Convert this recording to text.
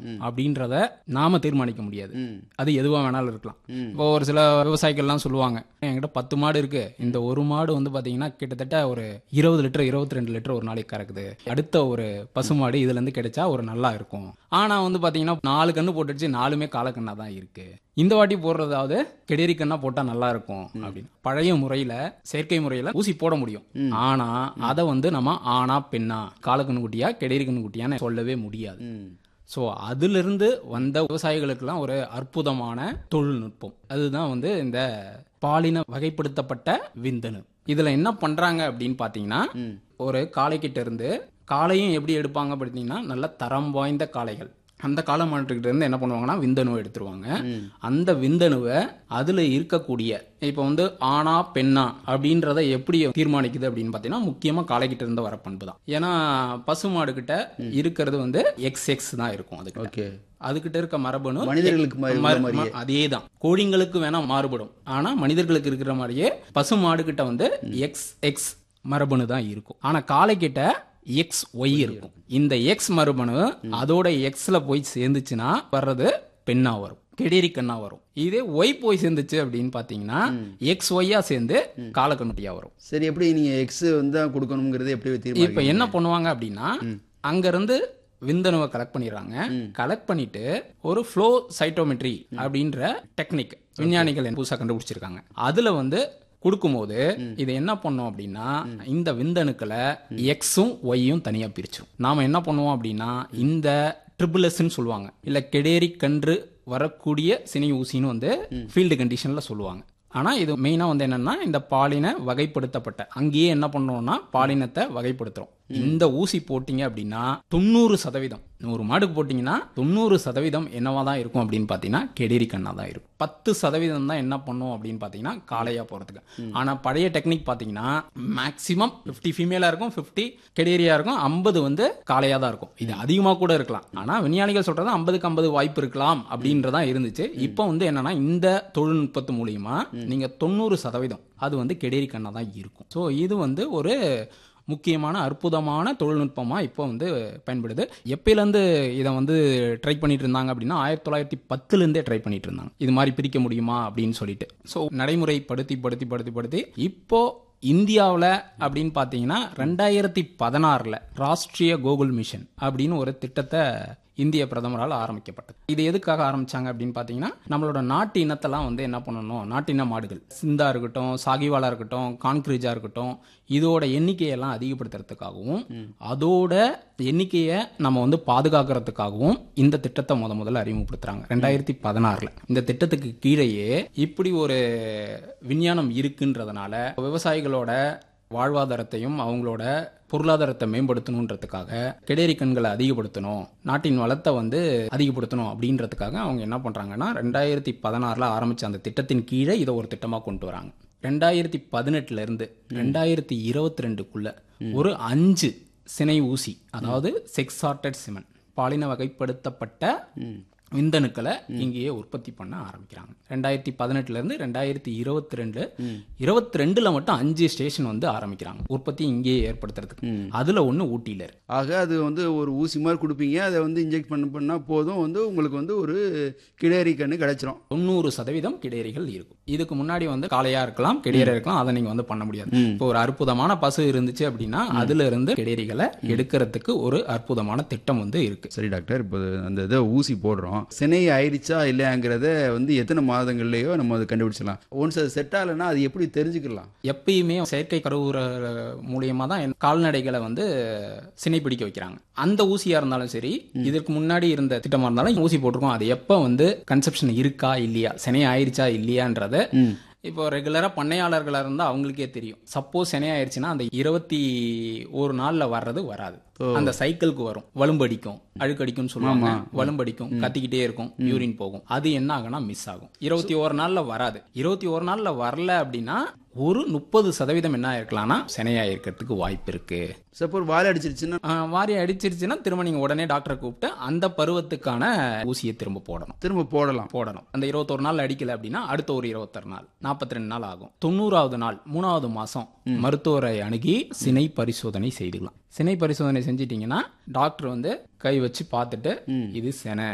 அப்படின்றத நாம தீர்மானிக்க முடியாது ம் அது எதுவா வேணாலும் இருக்கலாம் இப்போ ஒரு சில விவசாயிகள்லாம் சொல்லுவாங்க என்கிட்ட பத்து மாடு இருக்கு இந்த ஒரு மாடு வந்து பாத்தீங்கன்னா கிட்டத்தட்ட ஒரு இருபது லிட்டர் இருபத்தி ரெண்டு லிட்டர் ஒரு நாளைக்கு கறக்குது அடுத்த ஒரு பசுமாடு இதுல இருந்து கிடைச்சா ஒரு நல்லா இருக்கும் ஆனா வந்து பாத்தீங்கன்னா நாலு கண்ணு போட்டுடுச்சு நாலுமே காலக்கண்ணா தான் இருக்கு இந்த வாட்டி போடுறதாவது கெடேரி கண்ணா போட்டா நல்லா இருக்கும் அப்படின்னு பழைய முறையில செயற்கை முறையில ஊசி போட முடியும் ஆனா அதை வந்து நம்ம ஆனா பெண்ணா காலக்கண்ணு குட்டியா கெடேரி கண்ணு குட்டியான்னு சொல்லவே முடியாது ம் ஸோ அதிலிருந்து வந்த விவசாயிகளுக்கெல்லாம் ஒரு அற்புதமான தொழில்நுட்பம் அதுதான் வந்து இந்த பாலின வகைப்படுத்தப்பட்ட விந்தணு இதுல என்ன பண்றாங்க அப்படின்னு பாத்தீங்கன்னா ஒரு காளைக்கிட்ட இருந்து காளையும் எப்படி எடுப்பாங்க பார்த்தீங்கன்னா நல்ல தரம் வாய்ந்த காளைகள் அந்த காளை மாட்டுக்கிட்ட இருந்து என்ன பண்ணுவாங்கன்னா விந்தணுவை எடுத்துருவாங்க அந்த விந்தணுவை அதுல இருக்கக்கூடிய இப்போ வந்து ஆணா பெண்ணா அப்படின்றத எப்படி தீர்மானிக்குது அப்படின்னு பார்த்தீங்கன்னா முக்கியமா காளைக்கிட்ட இருந்து வர பண்பு தான் ஏன்னா பசுமாடு கிட்ட இருக்கிறது வந்து எக்ஸ் எக்ஸ் தான் இருக்கும் அதுக்கு ஓகே அதுகிட்ட இருக்க மரபணு மனிதர்களுக்கு மாதிரி உள்ள மாதிரியே. அதே தான் கோழிங்களுக்கு வேணா மாறுபடும் ஆனா மனிதர்களுக்கு இருக்கிற மாதிரியே பசு மாடு கிட்ட வந்து எக்ஸ் எக்ஸ் மரபணு தான் இருக்கும் ஆனா காளை கிட்ட எக்ஸ் ஒய் இருக்கும் இந்த எக்ஸ் மரபணு அதோட எக்ஸ்ல போய் சேர்ந்துச்சுன்னா வர்றது பெண்ணா வரும் கெடேரி கண்ணா வரும் இதே ஒய் போய் சேர்ந்துச்சு அப்படின்னு பாத்தீங்கன்னா எக்ஸ் ஒய்யா சேர்ந்து காலக்கண்ணுட்டியா வரும் சரி எப்படி நீங்க எக்ஸ் வந்து தான் கொடுக்கணுங்கிறது எப்படி இப்ப தீர்மானிக்க என்ன பண்ணுவாங்க அப்படின்னா அங்க இருந்து விந்தணுவை கலெக்ட் பண்ணிடுறாங்க கலெக்ட் பண்ணிட்டு ஒரு ஃப்ளோ சைட்டோமெட்ரி அப்படின்ற டெக்னிக் விஞ்ஞானிகள் புதுசா கண்டுபிடிச்சிருக்காங்க அதுல வந்து கொடுக்கும்போது இது என்ன பண்ணோம் அப்படின்னா இந்த விந்தணுக்களை எக்ஸும் ஒய்யும் தனியா பிரிச்சிரும் நாம என்ன பண்ணுவோம் அப்படின்னா இந்த ட்ரிபிள்எஸ்ன்னு சொல்லுவாங்க இல்ல கெடேரி கன்று வரக்கூடிய சினை ஊசின்னு வந்து ஃபீல்டு கண்டிஷன்ல சொல்லுவாங்க ஆனா இது மெயினா வந்து என்னன்னா இந்த பாலின வகைப்படுத்தப்பட்ட அங்கேயே என்ன பண்ணோம்னா பாலினத்தை வகைப்படுத்துறோம் இந்த ஊசி போட்டீங்க அப்படின்னா தொண்ணூறு சதவீதம் நூறு மாடுக்கு போட்டீங்கன்னா தொண்ணூறு சதவீதம் என்னவா தான் இருக்கும் அப்படின்னு பாத்தீங்கன்னா கெடேரி கண்ணா தான் இருக்கும் பத்து சதவீதம் தான் என்ன பண்ணும் அப்படின்னு பாத்தீங்கன்னா காளையா போறதுக்கு ஆனா பழைய டெக்னிக் பாத்தீங்கன்னா மேக்சிமம் 50 ஃபீமேலா இருக்கும் 50 கெடேரியா இருக்கும் 50 வந்து காளையா தான் இருக்கும் இது அதிகமா கூட இருக்கலாம் ஆனா விஞ்ஞானிகள் சொல்றது 50க்கு 50 வாய்ப்பு இருக்கலாம் அப்படின்றதா இருந்துச்சு இப்போ வந்து என்னன்னா இந்த தொழில்நுட்பத்து மூலியமா நீங்க தொண்ணூறு சதவீதம் அது வந்து கெடேரி கண்ணா தான் இருக்கும் ஸோ இது வந்து ஒரு முக்கியமான அற்புதமான தொழில்நுட்பமா இப்போ வந்து பயன்படுது எப்பயிலேருந்து இதை வந்து ட்ரை பண்ணிட்டு இருந்தாங்க அப்படின்னா ஆயிரத்தி தொள்ளாயிரத்தி பத்துலேருந்தே ட்ரை பண்ணிட்டு இருந்தாங்க இது மாதிரி பிரிக்க முடியுமா அப்படின்னு சொல்லிட்டு ஸோ நடைமுறைப்படுத்தி படுத்தி படுத்தி படுத்தி இப்போ இந்தியாவில் அப்படின்னு பார்த்தீங்கன்னா ரெண்டாயிரத்தி பதினாறில் ராஷ்ட்ரிய கோகுல் மிஷன் அப்படின்னு ஒரு திட்டத்தை இந்திய பிரதமரால் ஆரம்பிக்கப்பட்டது இது எதுக்காக ஆரம்பிச்சாங்க அப்படின்னு பார்த்தீங்கன்னா நம்மளோட நாட்டு இனத்தெல்லாம் வந்து என்ன பண்ணணும் நாட்டின மாடுகள் சிந்தா இருக்கட்டும் சாகிவாலா இருக்கட்டும் கான்கிரீஜா இருக்கட்டும் இதோட எண்ணிக்கையெல்லாம் அதிகப்படுத்துறதுக்காகவும் அதோட எண்ணிக்கையை நம்ம வந்து பாதுகாக்கிறதுக்காகவும் இந்த திட்டத்தை முத முதல்ல அறிமுகப்படுத்துறாங்க ரெண்டாயிரத்தி பதினாறுல இந்த திட்டத்துக்கு கீழேயே இப்படி ஒரு விஞ்ஞானம் இருக்குன்றதுனால விவசாயிகளோட வாழ்வாதாரத்தையும் அவங்களோட பொருளாதாரத்தை மேம்படுத்தணுன்றதுக்காக கெடேரி கண்களை அதிகப்படுத்தணும் நாட்டின் வளத்தை வந்து அதிகப்படுத்தணும் அப்படின்றதுக்காக அவங்க என்ன பண்றாங்கன்னா ரெண்டாயிரத்தி பதினாறுல ஆரம்பிச்ச அந்த திட்டத்தின் கீழே இதை ஒரு திட்டமா கொண்டு வராங்க ரெண்டாயிரத்தி பதினெட்டுல இருந்து ரெண்டாயிரத்தி இருபத்தி ரெண்டுக்குள்ள ஒரு அஞ்சு சினை ஊசி அதாவது செக்ஸ் சார்ட்டட் சிமெண்ட் பாலின வகைப்படுத்தப்பட்ட விந்தணுக்களை இங்கேயே உற்பத்தி பண்ண ஆரம்பிக்கிறாங்க ரெண்டாயிரத்தி பதினெட்டுல இருந்து ரெண்டாயிரத்தி இருபத்தி ரெண்டு இருபத்தி ரெண்டுல மட்டும் அஞ்சு ஸ்டேஷன் வந்து ஆரம்பிக்கிறாங்க உற்பத்தி இங்கேயே ஏற்படுத்துறதுக்கு அதுல ஒண்ணு ஊட்டியில இருக்கு ஆக அது வந்து ஒரு ஊசி மாதிரி கொடுப்பீங்க அதை வந்து இன்ஜெக்ட் பண்ண பண்ணால் போதும் வந்து உங்களுக்கு வந்து ஒரு கிடேரி கண்ணு கிடைச்சிரும் தொண்ணூறு சதவீதம் கிடையறிகள் இருக்கும் இதுக்கு முன்னாடி வந்து காளையா இருக்கலாம் கிடையற இருக்கலாம் அதை நீங்க வந்து பண்ண முடியாது இப்போ ஒரு அற்புதமான பசு இருந்துச்சு அப்படின்னா அதுல இருந்து கிடையறிகளை எடுக்கிறதுக்கு ஒரு அற்புதமான திட்டம் வந்து இருக்கு சரி டாக்டர் இப்போ அந்த இதை ஊசி போடுறோம் சினை ஆயிடுச்சா இல்லையாங்கிறத வந்து எத்தனை மாதங்கள்லயோ நம்ம அதை கண்டுபிடிச்சிடலாம் ஒன்ஸ் அது செட் ஆகலைன்னா அது எப்படி தெரிஞ்சுக்கலாம் எப்பயுமே செயற்கை கருவுற மூலியமா தான் என் கால்நடைகளை வந்து சினை பிடிக்க வைக்கிறாங்க அந்த ஊசியா இருந்தாலும் சரி இதற்கு முன்னாடி இருந்த திட்டமா இருந்தாலும் ஊசி போட்டிருக்கோம் அது எப்ப வந்து கன்செப்ஷன் இருக்கா இல்லையா சினை ஆயிருச்சா இல்லையான்றத இப்போ ரெகுலரா பண்ணையாளர்களா இருந்தா அவங்களுக்கே தெரியும் சப்போஸ் சினை ஆயிருச்சுன்னா அந்த இருபத்தி ஒரு நாள்ல வர்றது வராது அந்த சைக்கிளுக்கு வரும் வலும்படிக்கும் அழுக்கடிக்கும்னு சொல்லுவாங்க வலும்படிக்கும் கத்திக்கிட்டே இருக்கும் யூரின் போகும் அது என்ன ஆகும்னா மிஸ் ஆகும் இருபத்தி ஒரு நாள்ல வராது இருபத்தி ஒரு நாள்ல வரல அப்படின்னா ஒரு முப்பது சதவீதம் என்ன இருக்கலாம்னா சினையா இருக்கிறதுக்கு வாய்ப்பு இருக்கு சப்போஸ் வால் அடிச்சிருச்சுன்னா ஆஹ் வாரி அடிச்சிருச்சுன்னா திரும்ப நீங்க உடனே டாக்டரை கூப்பிட்டு அந்த பருவத்துக்கான ஊசியை திரும்ப போடணும் திரும்ப போடலாம் போடணும் அந்த இருபத்தொரு நாள் அடிக்கல அப்படின்னா அடுத்த ஒரு இருபத்தொரு நாள் நாற்பத்தி ரெண்டு நாள் ஆகும் தொண்ணூறாவது நாள் மூணாவது மாசம் மருத்துவரை அணுகி சினை பரிசோதனை செய்துக்கலாம் சினை பரிசோதனை செஞ்சிட்டீங்கன்னா டாக்டர் வந்து கை வச்சு பார்த்துட்டு இது செனை